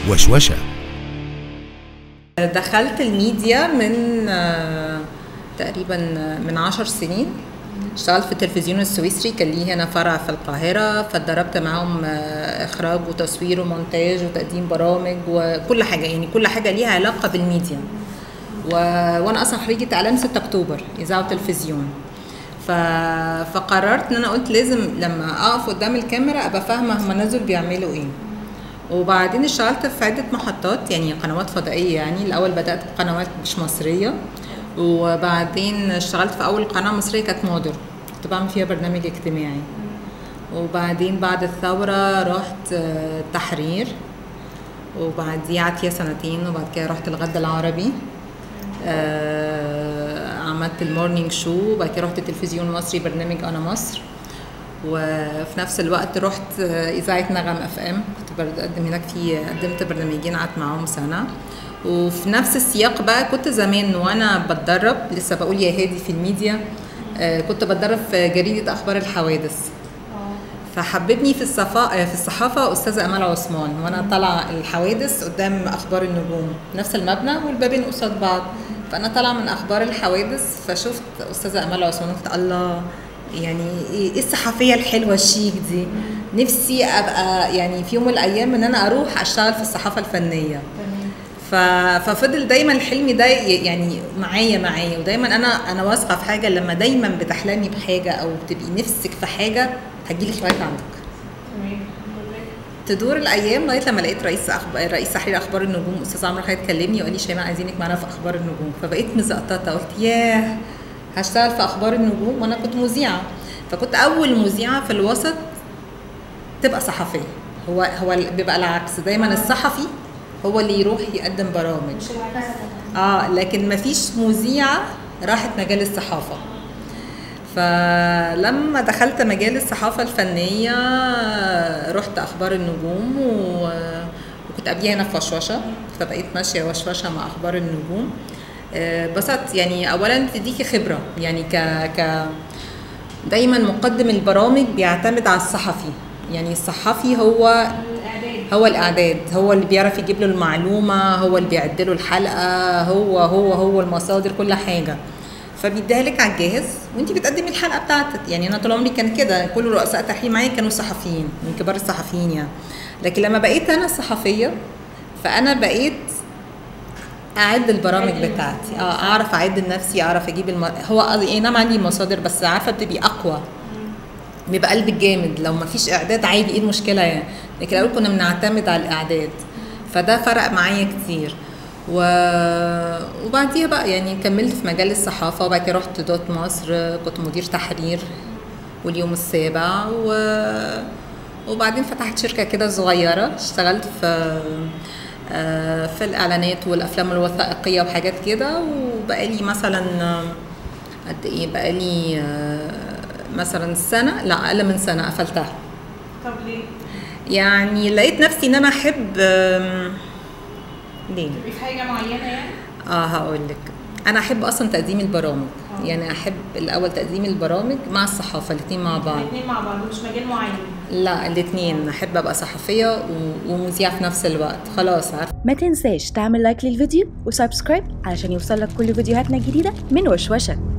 وشوشة دخلت الميديا من آه، تقريبا من عشر سنين اشتغلت في التلفزيون السويسري كان ليه هنا فرع في القاهرة فاتدربت معاهم آه، إخراج وتصوير ومونتاج وتقديم برامج وكل حاجة يعني كل حاجة ليها علاقة بالميديا و... وأنا أصلا خريجة إعلام 6 أكتوبر إذاعة وتلفزيون ف... فقررت إن أنا قلت لازم لما أقف قدام الكاميرا أبقى فاهمة هما نزلوا بيعملوا إيه وبعدين اشتغلت في عدة محطات يعني قنوات فضائية يعني الأول بدأت بقنوات مش مصرية وبعدين اشتغلت في أول قناة مصرية كانت مودر كنت بعمل فيها برنامج اجتماعي وبعدين بعد الثورة رحت آه، تحرير وبعديها قعدت فيها سنتين وبعد كده رحت الغد العربي آه، عملت المورنينج شو وبعد كده رحت التلفزيون المصري برنامج أنا مصر وفي نفس الوقت رحت اذاعه نغم اف ام كنت بقدم هناك في قدمت برنامجين قعدت معاهم سنه وفي نفس السياق بقى كنت زمان وانا بتدرب لسه بقول يا هادي في الميديا آه، كنت بتدرب في جريده اخبار الحوادث فحببني في الصفاء في الصحافه استاذه امال عثمان وانا طالعه الحوادث قدام اخبار النجوم نفس المبنى والبابين قصاد بعض فانا طالعه من اخبار الحوادث فشفت استاذه امال عثمان قلت الله يعني ايه إيه الصحفيه الحلوه الشيك دي نفسي ابقى يعني في يوم من الايام ان انا اروح اشتغل في الصحافه الفنيه ف... ففضل دايما الحلم ده ي- يعني معايا معايا ودايما انا انا واثقه في حاجه لما دايما بتحلمي بحاجه او بتبقي نفسك في حاجه هتجيلك لغايه عندك تدور الايام لغايه لما لقيت رئيس أخبار رئيس تحرير اخبار النجوم استاذ عمرو خالد كلمني وقال لي شيماء عايزينك معانا في اخبار النجوم فبقيت مزقططه قلت ياه هشتغل في اخبار النجوم وانا كنت مذيعه فكنت اول مذيعه في الوسط تبقى صحفيه هو هو ال- بيبقى العكس دايما الصحفي هو اللي يروح يقدم برامج مش العكس اه لكن مفيش مذيعه راحت مجال الصحافه فلما دخلت مجال الصحافه الفنيه رحت اخبار النجوم و... وكنت قبليها هنا في وشوشه فبقيت ماشيه وشوشه مع اخبار النجوم آه، بسط يعني اولا تديكي خبره يعني ك ك دايما مقدم البرامج بيعتمد على الصحفي يعني الصحفي هو الاعداد هو الاعداد هو اللي بيعرف يجيب له المعلومه هو اللي بيعد له الحلقه هو هو هو المصادر كل حاجه فبيديها لك على الجاهز وانت بتقدمي الحلقه بتاعتك يعني انا طول عمري كان كده كل رؤساء تحرير معايا كانوا صحفيين من كبار الصحفيين يعني لكن لما بقيت انا صحفيه فانا بقيت اعد البرامج تعدي بتاعتي اه اعرف اعد لنفسي اعرف اجيب الم... هو اي نعم عندي مصادر بس عارفه بتبقي اقوى بيبقى قلبك جامد لو ما فيش اعداد عادي ايه المشكله يعني لكن الاول كنا بنعتمد على الاعداد فده فرق معايا كتير و... وبعديها بقى يعني كملت في مجال الصحافه وبعد كده رحت دوت مصر كنت مدير تحرير واليوم السابع و... وبعدين فتحت شركه كده صغيره اشتغلت في آه، في الاعلانات والافلام الوثائقيه وحاجات كده وبقالي مثلا آه، قد ايه بقالي آه، مثلا سنه لا اقل من سنه قفلتها طب ليه؟ يعني لقيت نفسي ان انا احب آم، ليه تبقي في حاجه معينه يعني؟ اه هقول لك انا احب اصلا تقديم البرامج آه. يعني احب الاول تقديم البرامج مع الصحافه الاثنين مع بعض الاثنين مع بعض مش مجال معين لا الاثنين احب ابقى صحفيه و- ومذيعه في نفس الوقت خلاص عارفه ما تنساش تعمل لايك للفيديو وسبسكرايب علشان يوصلك كل فيديوهاتنا الجديدة من وشوشة